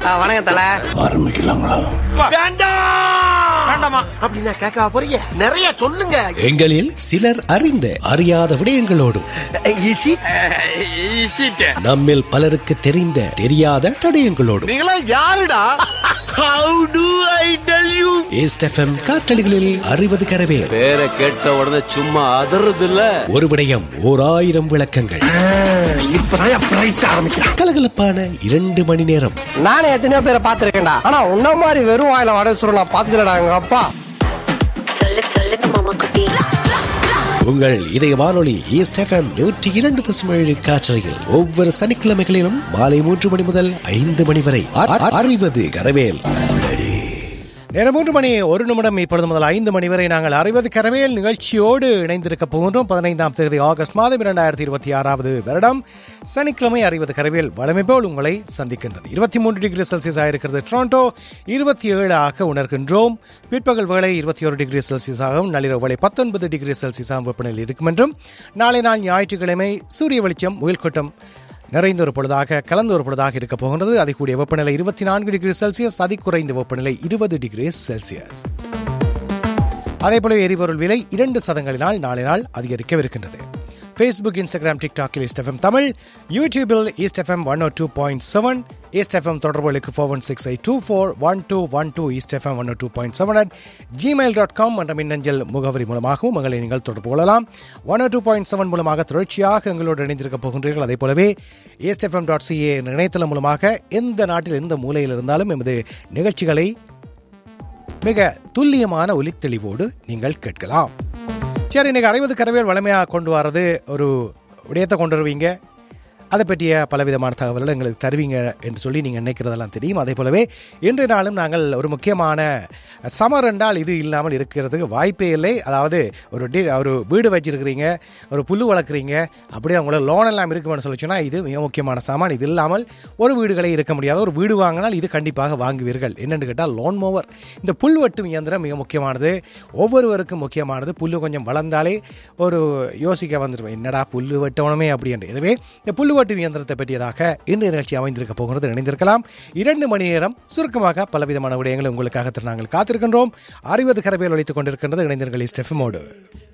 வணக்கம் தல ஆரம்பிக்கலாங்களா வேண்டாமா அப்படின்னா கேட்க போறீங்க நிறைய சொல்லுங்க எங்களில் சிலர் அறிந்த அறியாத விடயங்களோடும் ஈசி ஈசிட்டு நம்மில் பலருக்கு தெரிந்த தெரியாத தடயங்களோடும் நீங்களா யாருடா how do I tell you east FM காற்றலிகளில் அறிவது கரவேல் பேரை கேட்ட உடனே சும்மா அதறது இல்ல ஒரு விடயம் ஓர் ஆயிரம் விளக்கங்கள் இப்பதான் பிரைட் ஆரம்பிக்கிறான் கலகலப்பான இரண்டு மணி நேரம் நானே எத்தனையோ பேரை பார்த்திருக்கேன்டா ஆனா உன்ன மாதிரி வெறும் வாயில வடை சுருள் நான் பார்த்ததுலடா எங்க அப்பா சொல்லு சொல்லுங்க மாமா குட்டி உங்கள் இதய வானொலி ஈஸ்ட் எஃப்எம் நூற்றி இரண்டு தசம் ஏழு காற்றலையில் ஒவ்வொரு சனிக்கிழமைகளிலும் மாலை மூன்று மணி முதல் ஐந்து மணி வரை அ- அ- அறிவது கரவேல் நேரம் மூன்று மணி ஒரு நிமிடம் இப்பொழுது முதல் ஐந்து மணி வரை நாங்கள் அறிவது கரவேல் நிகழ்ச்சியோடு இணைந்திருக்க போகின்றோம் பதினைந்தாம் தேதி ஆகஸ்ட் மாதம் இரண்டாயிரத்தி இருபத்தி ஆறாவது வருடம் சனிக்கிழமை அறிவது கரவேல் வளமை போல் உங்களை சந்திக்கின்றது இருபத்தி மூன்று டிகிரி செல்சியஸ் ஆயிருக்கிறது டொரண்டோ இருபத்தி ஏழு ஆக உணர்கின்றோம் பிற்பகல் வேளை இருபத்தி ஒரு டிகிரி செல்சியஸ் ஆகவும் நள்ளிரவு வேளை பத்தொன்பது டிகிரி செல்சியஸ் ஆகும் வெப்பநிலை இருக்கும் என்றும் நாளை நாள் ஞாயிற்றுக்கிழமை சூரிய வெளிச்சம் முயல்கூட்டம் நிறைந்த ஒரு பொழுதாக கலந்த ஒரு பொழுதாக இருக்க போகின்றது அதிகூடிய வெப்பநிலை இருபத்தி நான்கு டிகிரி செல்சியஸ் அதி குறைந்த வெப்பநிலை இருபது டிகிரி செல்சியஸ் அதேபோல எரிபொருள் விலை இரண்டு சதங்களினால் நாளை நாள் அதிகரிக்கவிருக்கின்றது ஃபேஸ்புக் இன்ஸ்டாகிராம் டிக்டாக்கில் ஈஸ்ட் எஃப்எம் தமிழ் யூடியூபில் east FM one O two point seven east FM தொடர்புகளுக்கு four one six eight two four one two one two east FM one two point seven at Gmail dot com என்ற மின்னஞ்சல் முகவரி மூலமாகவும் உங்களை நீங்கள் தொடர்பு கொள்ளலாம் ஒன் டூ பாயிண்ட் செவன் மூலமாக தொடர்ச்சியாக எங்களோடு இணைந்திருக்க போகின்றீர்கள் அதே போலவே ஈஸ்ட் எஃப்எம் டாட் சிஏ இணையதளம் மூலமாக எந்த நாட்டில் எந்த மூலையில் இருந்தாலும் எமது நிகழ்ச்சிகளை மிக துல்லியமான ஒலித்தெளிவோடு நீங்கள் கேட்கலாம் சரி இன்னைக்கு அறுபது கரவேல் வளமையாக கொண்டு வரது ஒரு விடயத்தை கொண்டு வருவீங்க அதை பற்றிய பலவிதமான தகவல்கள் எங்களுக்கு தருவீங்க என்று சொல்லி நீங்கள் நினைக்கிறதெல்லாம் தெரியும் அதே போலவே இன்றைய நாளும் நாங்கள் ஒரு முக்கியமான சமர் என்றால் இது இல்லாமல் இருக்கிறதுக்கு வாய்ப்பே இல்லை அதாவது ஒரு டி ஒரு வீடு வச்சிருக்கிறீங்க ஒரு புல்லு வளர்க்குறீங்க அப்படியே அவங்கள லோன் எல்லாம் இருக்குமென்னு சொல்லி சொன்னா இது மிக முக்கியமான சாமான் இது இல்லாமல் ஒரு வீடுகளே இருக்க முடியாது ஒரு வீடு வாங்கினால் இது கண்டிப்பாக வாங்குவீர்கள் என்னென்னு கேட்டால் லோன் மோவர் இந்த புல் வெட்டும் இயந்திரம் மிக முக்கியமானது ஒவ்வொருவருக்கும் முக்கியமானது புல்லு கொஞ்சம் வளர்ந்தாலே ஒரு யோசிக்க வந்துடுவேன் என்னடா புல்லு வெட்டணுமே அப்படின்ட்டு எனவே இந்த புல்லு வெட்டும் இயந்திரத்தை பற்றியதாக இன்றைய நிகழ்ச்சி அமைந்திருக்க போகிறது இணைந்திருக்கலாம் இரண்டு மணி நேரம் சுருக்கமாக பலவிதமான விடயங்களை உங்களுக்காக நாங்கள் காத்திருக்கின்றோம் அறிவது கரவையில் ஒழித்துக் கொண்டிருக்கின்றது இணைந்தர்கள் ஸ்டெஃபமோடு